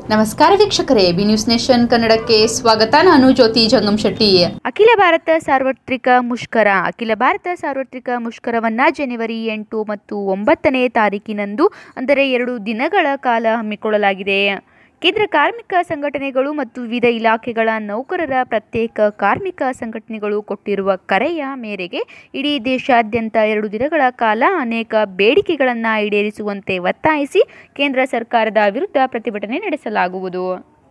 ನಮಸ್ಕಾರ ವೀಕ್ಷಕರೇ B News nation ಕನ್ನಡಕ್ಕೆ ಸ್ವಾಗತ ನಾನು ಜ್ಯೋತಿ ಜಂಗಮ್ ಶೆಟ್ಟಿ ಅಖಿಲ ಭಾರತ ಸಾರ್ವತ್ರಿಕ ಮುಷ್ಕರ ಅಖಿಲ ಭಾರತ ಸಾರ್ವತ್ರಿಕ ಮುಷ್ಕರವನ್ನು ಜನವರಿ ಎಂಟು ಮತ್ತು ಒಂಬತ್ತನೇ ತಾರೀಕಿನಂದು ಅಂದರೆ ಎರಡು ದಿನಗಳ ಕಾಲ ಹಮ್ಮಿಕೊಳ್ಳಲಾಗಿದೆ ಕೇಂದ್ರ ಕಾರ್ಮಿಕ ಸಂಘಟನೆಗಳು ಮತ್ತು ವಿವಿಧ ಇಲಾಖೆಗಳ ನೌಕರರ ಪ್ರತ್ಯೇಕ ಕಾರ್ಮಿಕ ಸಂಘಟನೆಗಳು ಕೊಟ್ಟಿರುವ ಕರೆಯ ಮೇರೆಗೆ ಇಡೀ ದೇಶಾದ್ಯಂತ ಎರಡು ದಿನಗಳ ಕಾಲ ಅನೇಕ ಬೇಡಿಕೆಗಳನ್ನು ಈಡೇರಿಸುವಂತೆ ಒತ್ತಾಯಿಸಿ ಕೇಂದ್ರ ಸರ್ಕಾರದ ವಿರುದ್ಧ ಪ್ರತಿಭಟನೆ ನಡೆಸಲಾಗುವುದು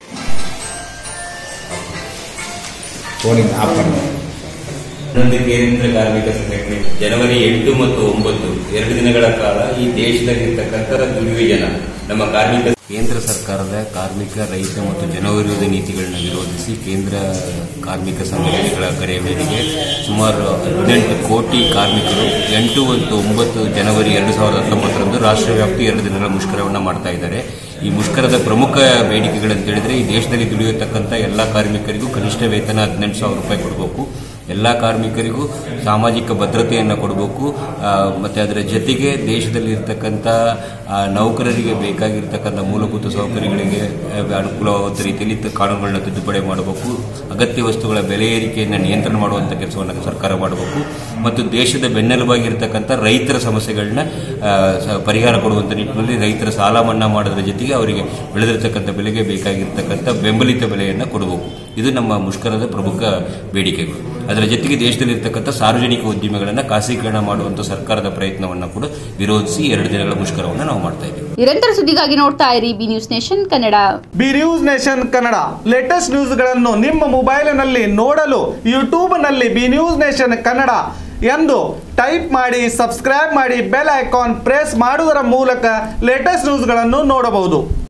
ಫೋನಿಂಗ್ ಆಫ್ ಮಾಡಿ ಇನ್ನೊಂದು ಕೇಂದ್ರ ಕಾರ್ಮಿಕ ಸಂಘಟನೆ ಜನವರಿ ಎಂಟು ಮತ್ತು ಒಂಬತ್ತು ಎರಡು ದಿನಗಳ ಕಾಲ ಈ ದೇಶದಲ್ಲಿರ್ತಕ್ಕಂಥ ದುಡಿಯುವ ಜನ ನಮ್ಮ ಕಾರ್ಮಿಕ ಕೇಂದ್ರ ಸರ್ಕಾರದ ಕಾರ್ಮಿಕ ರೈತ ಮತ್ತು ಜನವಿರೋಧಿ ನೀತಿಗಳನ್ನ ವಿರೋಧಿಸಿ ಕೇಂದ್ರ ಕಾರ್ಮಿಕ ಸಂಘಟನೆಗಳ ಕರೆ ಮೇರೆಗೆ ಸುಮಾರು ಹದಿನೆಂಟು ಕೋಟಿ ಕಾರ್ಮಿಕರು ಎಂಟು ಮತ್ತು ಒಂಬತ್ತು ಜನವರಿ ಎರಡು ಸಾವಿರದ ಹತ್ತೊಂಬತ್ತರಂದು ರಾಷ್ಟ್ರವ್ಯಾಪಿ ಎರಡು ದಿನಗಳ ಮುಷ್ಕರವನ್ನು ಮಾಡ್ತಾ ಇದ್ದಾರೆ ಈ ಮುಷ್ಕರದ ಪ್ರಮುಖ ಬೇಡಿಕೆಗಳಂತ ಹೇಳಿದ್ರೆ ಈ ದೇಶದಲ್ಲಿ ದುಡಿಯತಕ್ಕಂಥ ಎಲ್ಲ ಕಾರ್ಮಿಕರಿಗೂ ಕನಿಷ್ಠ ವೇತನ ಹದಿನೆಂಟು ಸಾವಿರ ರೂಪಾಯಿ ಕೊಡಬೇಕು ಎಲ್ಲ ಕಾರ್ಮಿಕರಿಗೂ ಸಾಮಾಜಿಕ ಭದ್ರತೆಯನ್ನು ಕೊಡಬೇಕು ಆ, ಮತ್ತೆ ಅದರ ಜೊತೆಗೆ ದೇಶದಲ್ಲಿ ಇರ್ತಕ್ಕಂಥ ಆ, ನೌಕರರಿಗೆ ಬೇಕಾಗಿರ್ತಕ್ಕಂಥ ಮೂಲಭೂತ ಸೌಕರ್ಯಗಳಿಗೆ ಆ, ಅನುಕೂಲವಾದ ರೀತಿಯಲ್ಲಿ ತ- ಕಾನೂನುಗಳನ್ನ ತಿದ್ದುಪಡಿ ಮಾಡಬೇಕು ಅಗತ್ಯ ವಸ್ತುಗಳ ಬೆಲೆ ಏರಿಕೆಯನ್ನು ನಿಯಂತ್ರಣ ಮಾಡುವಂಥ ಕೆಲಸವನ್ನು ಸರ್ಕಾರ ಮಾಡಬೇಕು ಮತ್ತು ದೇಶದ ಬೆನ್ನೆಲುಬಾಗಿರ್ತಕ್ಕಂಥ ರೈತರ ಸಮಸ್ಯೆಗಳನ್ನ ಆ, ಸ- ಪರಿಹಾರ ಕೊಡುವಂಥ ನಿಟ್ಟಿನಲ್ಲಿ ರೈತರ ಸಾಲ ಮನ್ನಾ ಮಾಡೋದ್ರ ಜೊತೆಗೆ ಅವರಿಗೆ ಬೆಳೆದಿರ್ತಕ್ಕಂಥ ಬೆಲೆಗೆ ಬೇಕಾಗಿರ್ತಕ್ಕಂಥ ಬೆಂಬಲಿತ ಬೆಲೆಯನ್ನು ಕೊಡಬೇಕು ಇದು ನಮ್ಮ ಮುಷ್ಕರದ ಪ್ರಮುಖ ಬೇಡಿಕೆಗಳು ಅದರ ಜೊತೆಗೆ ದೇಶದಲ್ಲಿರ್ತಕ್ಕಂಥ ಸಾರ್ವಜನಿಕ ಉದ್ಯಮಗಳನ್ನು ಖಾಸಗೀಕರಣ ಮಾಡುವಂಥ ಸರ್ಕಾರದ ಪ್ರಯತ್ನವನ್ನು ಕೂಡ ವಿರೋಧಿಸಿ ಎರಡು ದಿನಗಳ ಮುಷ್ಕರವನ್ನು ನಾವು ಮಾಡ್ತಾ ಇದ್ದೀವಿ ನಿರಂತರ ಸುದ್ದಿಗಾಗಿ ನೋಡ್ತಾ ಇರಿ B News Nation Kannada B News Nation Kannada latest ನ್ಯೂಸ್ಗಳನ್ನು ನಿಮ್ಮ ಮೊಬೈಲಿನಲ್ಲಿ ನೋಡಲು ಯೂಟ್ಯೂಬ್ನಲ್ಲಿ ಬಿ ನ್ಯೂಸ್ ನೇಷನ್ ಕನ್ನಡ ಎಂದು ಟೈಪ್ ಮಾಡಿ ಸಬ್ಸ್ಕ್ರೈಬ್ ಮಾಡಿ ಬೆಲ್ ಐಕಾನ್ ಪ್ರೆಸ್ ಮಾಡುವುದರ ಮೂಲಕ ಲೇಟೆಸ್ಟ್ ನ್ಯೂಸ್ಗಳನ್ನು ನೋಡಬಹುದು